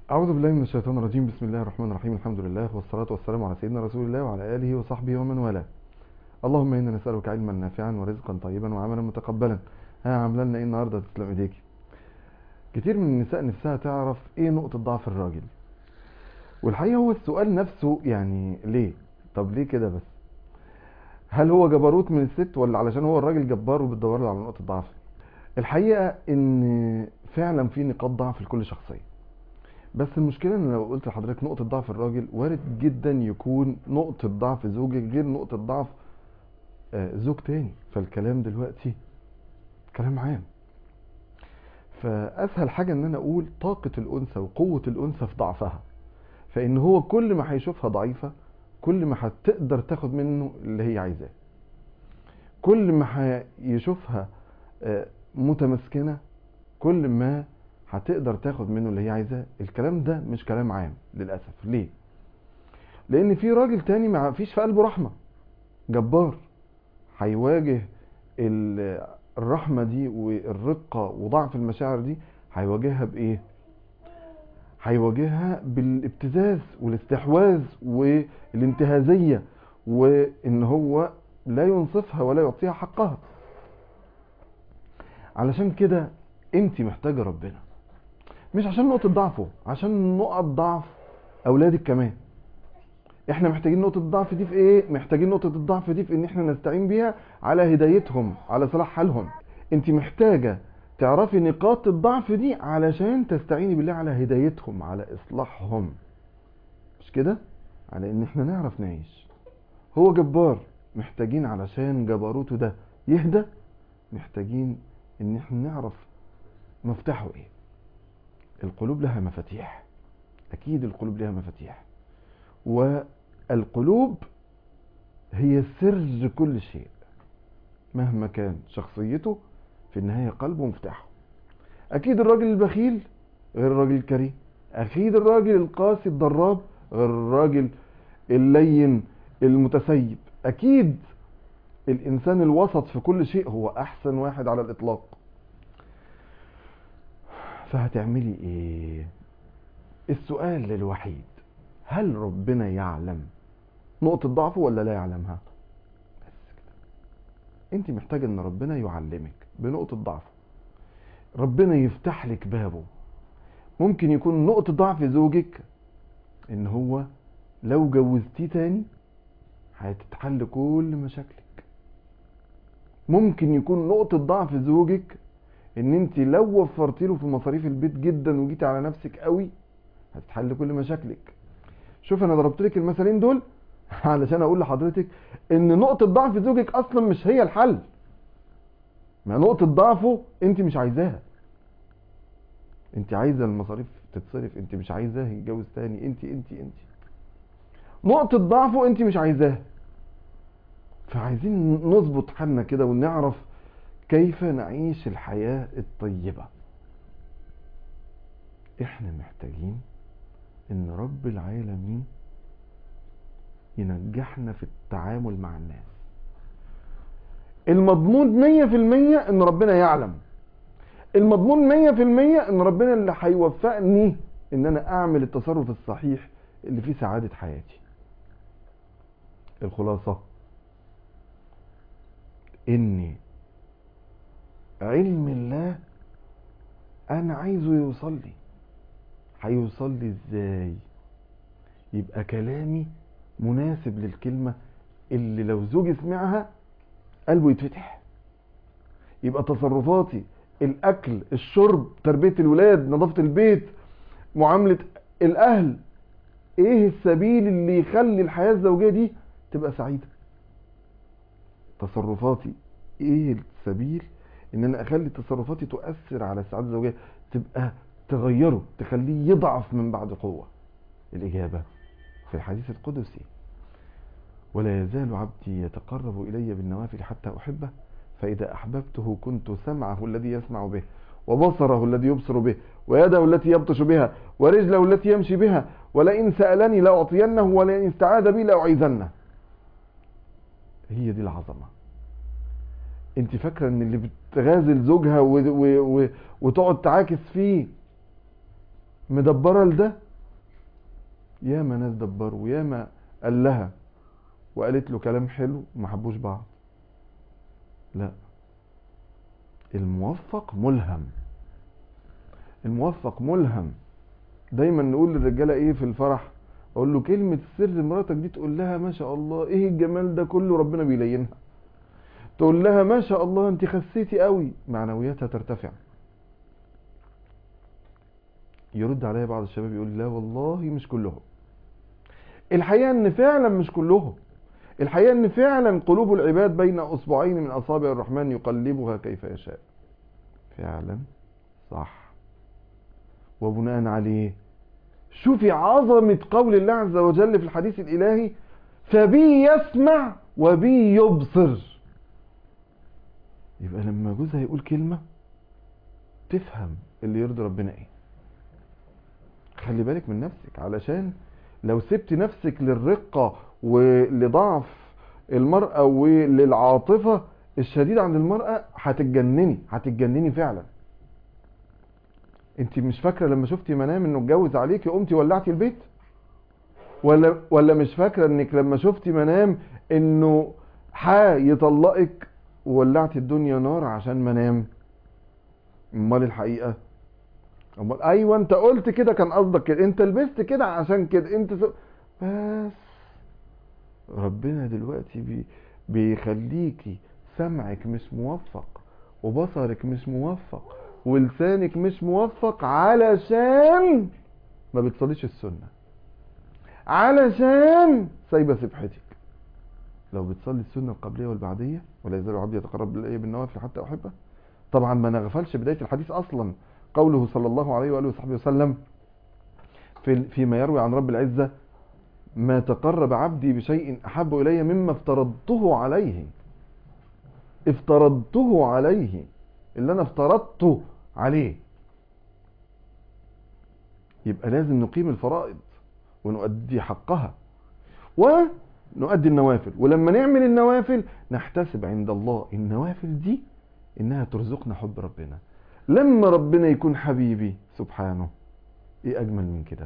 أعوذ بالله من الشيطان الرجيم بسم الله الرحمن الرحيم الحمد لله والصلاة والسلام على سيدنا رسول الله وعلى آله وصحبه ومن والاه اللهم إنا نسألك علما نافعا ورزقا طيبا وعملا متقبلا ها عامله لنا إيه النهاردة تسلم إيديكي كتير من النساء نفسها تعرف إيه نقطة ضعف الراجل والحقيقة هو السؤال نفسه يعني ليه طب ليه كده بس هل هو جبروت من الست ولا علشان هو الراجل جبار وبتدور له على نقطة ضعف الحقيقة ان فعلا في نقاط ضعف لكل شخصية بس المشكلة ان لو قلت لحضرتك نقطة ضعف الراجل وارد جدا يكون نقطة ضعف زوجك غير نقطة ضعف آه، زوج تاني فالكلام دلوقتي كلام عام فاسهل حاجة ان انا اقول طاقة الانثى وقوة الانثى في ضعفها فان هو كل ما هيشوفها ضعيفة كل ما هتقدر تاخد منه اللي هي عايزاه كل ما هيشوفها آه، متمسكنة كل ما هتقدر تاخد منه اللي هي عايزاه الكلام ده مش كلام عام للأسف ليه لان في راجل تاني ما فيش في قلبه رحمة جبار هيواجه ال- الرحمة دي والرقة وضعف المشاعر دي هيواجهها بايه هيواجهها بالابتزاز والاستحواذ والانتهازية وان هو لا ينصفها ولا يعطيها حقها علشان كده انت محتاجة ربنا مش عشان نقطة ضعفه عشان نقط ضعف اولادك كمان احنا محتاجين نقطة الضعف دي في ايه محتاجين نقطة الضعف دي في ان احنا نستعين بيها على هدايتهم على صلاح حالهم انت محتاجة تعرفي نقاط الضعف دي علشان تستعيني بالله على هدايتهم على اصلاحهم مش كده على ان احنا نعرف نعيش هو جبار محتاجين علشان جبروته ده يهدى محتاجين ان احنا نعرف مفتاحه ايه القلوب لها مفاتيح اكيد القلوب لها مفاتيح والقلوب هي سر كل شيء مهما كان شخصيته في النهاية قلبه مفتاحه اكيد الراجل البخيل غير الراجل الكريم اكيد الراجل القاسي الضراب غير الراجل اللين المتسيب اكيد الانسان الوسط في كل شيء هو احسن واحد على الاطلاق فهتعملي ايه السؤال الوحيد هل ربنا يعلم نقطة ضعفه ولا لا يعلمها بس كده انت محتاجة ان ربنا يعلمك بنقطة ضعفه ربنا يفتح لك بابه ممكن يكون نقطة ضعف زوجك ان هو لو جوزتيه تاني هتتحل كل مشاكلك ممكن يكون نقطة ضعف زوجك ان انت لو وفرتي له في مصاريف البيت جدا وجيتي على نفسك قوي هتتحل كل مشاكلك شوف انا ضربت لك المثالين دول علشان اقول لحضرتك ان نقطة ضعف زوجك اصلا مش هي الحل ما نقطة ضعفه انت مش عايزاها انت عايزة المصاريف تتصرف انت مش عايزاه يتجوز تاني انت انت انت نقطة ضعفه انت مش عايزاها فعايزين نظبط حالنا كده ونعرف كيف نعيش الحياة الطيبة احنا محتاجين ان رب العالمين ينجحنا في التعامل مع الناس المضمون مية في المية ان ربنا يعلم المضمون مية في المية ان ربنا اللي هيوفقني ان انا اعمل التصرف الصحيح اللي فيه سعادة حياتي الخلاصة ان علم الله انا عايزه يوصل لي هيوصل لي ازاي يبقى كلامي مناسب للكلمة اللي لو زوجي سمعها قلبه يتفتح يبقى تصرفاتي الاكل الشرب تربية الولاد نظافة البيت معاملة الاهل ايه السبيل اللي يخلي الحياة الزوجية دي تبقى سعيدة تصرفاتي ايه السبيل ان انا اخلي تصرفاتي تؤثر على السعادة الزوجية تبقى تغيره تخليه يضعف من بعد قوة الإجابة في الحديث القدسي ولا يزال عبدي يتقرب إلي بالنوافل حتى أحبه فإذا أحببته كنت سمعه الذي يسمع به وبصره الذي يبصر به ويده التي يبطش بها ورجله التي يمشي بها ولئن سألني لأعطينه ولئن استعاذ بي لأعيذنه هي دي العظمة انت فاكرة ان اللي بتغازل زوجها و... و... و... وتقعد تعاكس فيه مدبرة لده ياما ناس دبروا وياما قال لها وقالت له كلام حلو ما حبوش بعض لا الموفق ملهم الموفق ملهم دايما نقول للرجاله ايه في الفرح اقول له كلمه سر مراتك دي تقول لها ما شاء الله ايه الجمال ده كله ربنا بيلينها تقول لها ما شاء الله انت خسيتي قوي معنوياتها ترتفع يرد عليا بعض الشباب يقول لا والله مش كلهم الحقيقه ان فعلا مش كلهم الحقيقه ان فعلا قلوب العباد بين اصبعين من اصابع الرحمن يقلبها كيف يشاء فعلا صح وبناء عليه شوفي عظمة قول الله عز وجل في الحديث الإلهي فبي يسمع وبي يبصر يبقى لما جوزها يقول كلمة تفهم اللي يرضي ربنا ايه خلي بالك من نفسك علشان لو سبت نفسك للرقة ولضعف المرأة وللعاطفة الشديدة عند المرأة هتتجنني هتتجنني فعلا انت مش فاكره لما شفتي منام انه اتجوز عليكي قمتي ولعتي البيت ولا ولا مش فاكره انك لما شفتي منام انه هيطلقك وولعتي الدنيا نار عشان منام امال الحقيقه امال ايوه انت قلت كده كان قصدك كده انت لبست كده عشان كده انت س... بس ربنا دلوقتي بي... بيخليكي سمعك مش موفق وبصرك مش موفق ولسانك مش موفق علشان ما بتصليش السنة علشان سايبة سبحتك لو بتصلي السنة القبلية والبعدية ولا يزال عبدي يتقرب إلي بالنوافل حتى أحبه طبعا ما نغفلش بداية الحديث أصلا قوله صلى الله عليه وآله وصحبه وسلم في فيما يروي عن رب العزة ما تقرب عبدي بشيء أحب إلي مما افترضته عليه افترضته عليه اللي انا افترضته عليه يبقى لازم نقيم الفرائض ونؤدي حقها ونؤدي النوافل ولما نعمل النوافل نحتسب عند الله النوافل دي انها ترزقنا حب ربنا لما ربنا يكون حبيبي سبحانه ايه اجمل من كده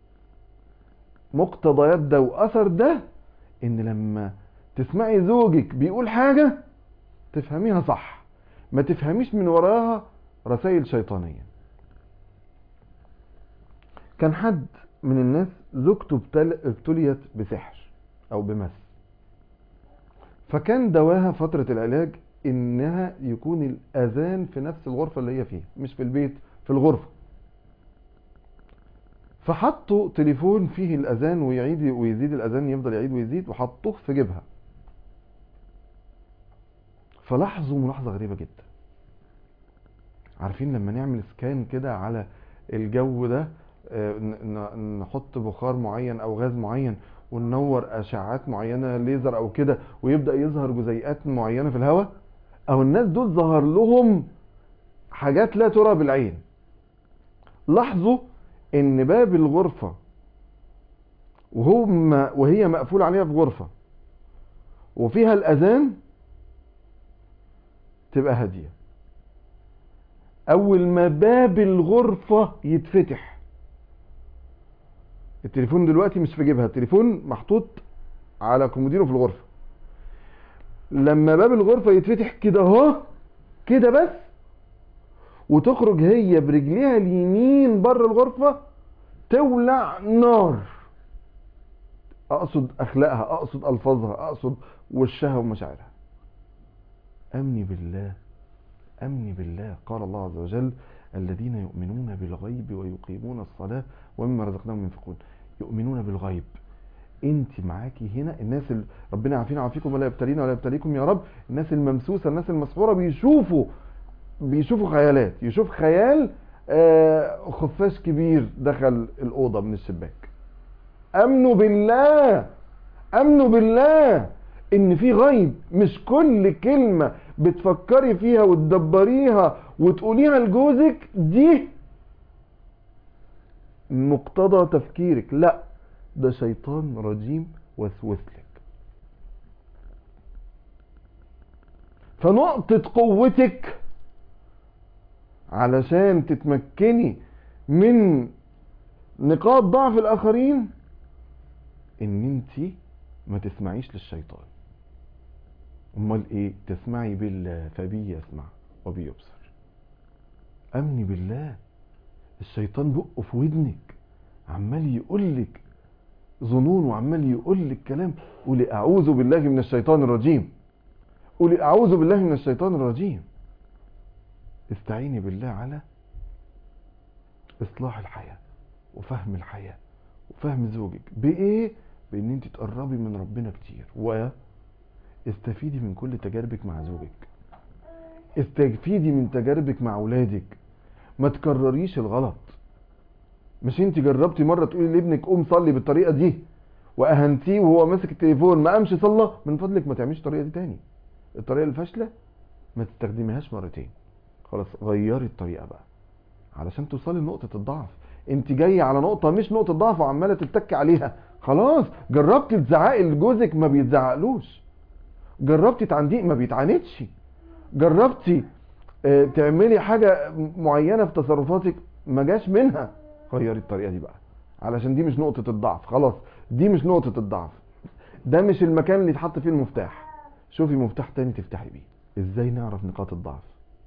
مقتضيات ده واثر ده ان لما تسمعي زوجك بيقول حاجة تفهميها صح ما تفهميش من وراها رسائل شيطانية كان حد من الناس زوجته ابتليت بسحر او بمس فكان دواها فترة العلاج انها يكون الاذان في نفس الغرفة اللي هي فيها مش في البيت في الغرفة فحطوا تليفون فيه الاذان ويعيد ويزيد الاذان يفضل يعيد ويزيد وحطوه في جيبها فلاحظوا ملاحظة غريبة جدا عارفين لما نعمل سكان كده على الجو ده نحط بخار معين او غاز معين وننور اشعات معينة ليزر او كده ويبدأ يظهر جزيئات معينة في الهواء او الناس دول ظهر لهم حاجات لا ترى بالعين لاحظوا ان باب الغرفة وهم وهي مقفول عليها في غرفة وفيها الاذان تبقى هادية اول ما باب الغرفة يتفتح التليفون دلوقتي مش في جيبها التليفون محطوط على كومودينو في الغرفة لما باب الغرفة يتفتح كده اهو كده بس وتخرج هي برجليها اليمين بره الغرفة تولع نار اقصد اخلاقها اقصد الفاظها اقصد وشها ومشاعرها امني بالله امني بالله قال الله عز وجل الذين يؤمنون بالغيب ويقيمون الصلاة ومما رزقناهم ينفقون يؤمنون بالغيب انت معاكي هنا الناس اللي ربنا يعافينا ويعافيكم ولا يبتلينا ولا يبتليكم يا رب الناس الممسوسة الناس المسحورة بيشوفوا بيشوفوا خيالات يشوف خيال آه خفاش كبير دخل الأوضة من الشباك امنوا بالله امنوا بالله ان في غيب مش كل كلمة بتفكري فيها وتدبريها وتقوليها لجوزك دي مقتضى تفكيرك لا ده شيطان رجيم وسوس لك فنقطة قوتك علشان تتمكني من نقاط ضعف الاخرين ان انت ما تسمعيش للشيطان امال ايه تسمعي بالله فبي يسمع وبي يبصر امني بالله الشيطان بقه في ودنك عمال يقولك ظنون وعمال يقولك كلام قولي اعوذ بالله من الشيطان الرجيم قولي اعوذ بالله من الشيطان الرجيم استعيني بالله على اصلاح الحياة وفهم الحياة وفهم زوجك بايه بان انت تقربي من ربنا كتير واستفيدي من كل تجاربك مع زوجك استفيدي من تجاربك مع اولادك ما تكرريش الغلط مش انت جربتي مره تقولي لابنك قوم صلي بالطريقه دي واهنتيه وهو ماسك التليفون ما قامش صلى من فضلك ما تعمليش الطريقه دي تاني الطريقه الفاشله ما تستخدميهاش مرتين خلاص غيري الطريقه بقى علشان توصلي لنقطه الضعف انت جايه على نقطه مش نقطه ضعف وعماله تتكي عليها خلاص جربتي تزعقي لجوزك ما بيتزعقلوش جربتي تعنديه ما بيتعاندش جربتي اه تعملي حاجه معينه في تصرفاتك ما جاش منها غيري الطريقه دي بقى علشان دي مش نقطه الضعف خلاص دي مش نقطه الضعف ده مش المكان اللي يتحط فيه المفتاح شوفي مفتاح تاني تفتحي بيه ازاي نعرف نقاط الضعف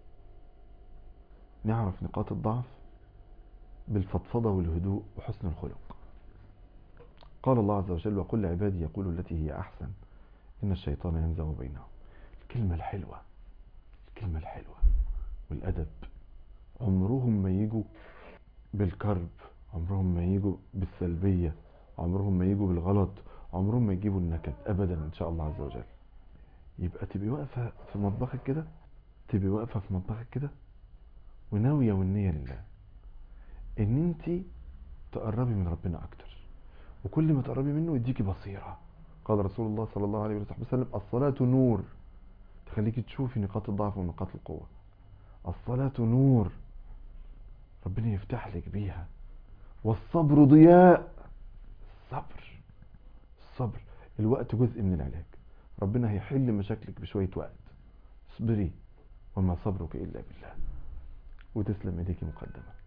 نعرف نقاط الضعف بالفضفضة والهدوء وحسن الخلق قال الله عز وجل وقل عبادي يقولوا التي هي أحسن إن الشيطان ينزغ بينهم الكلمة الحلوة الكلمة الحلوة والأدب عمرهم ما يجوا بالكرب عمرهم ما يجوا بالسلبية عمرهم ما يجوا بالغلط عمرهم ما يجيبوا النكد أبدا إن شاء الله عز وجل يبقى تبقي واقفة في مطبخك كده تبقي واقفة في مطبخك كده وناوية والنية لله ان انت تقربي من ربنا اكتر وكل ما تقربي منه يديكي بصيرة قال رسول الله صلى الله عليه وسلم الصلاة نور تخليكي تشوفي نقاط الضعف ونقاط القوة الصلاة نور ربنا يفتح لك بيها والصبر ضياء الصبر الصبر الوقت جزء من العلاج ربنا هيحل مشاكلك بشوية وقت اصبري وما صبرك إلا بالله وتسلم ايديك مقدمة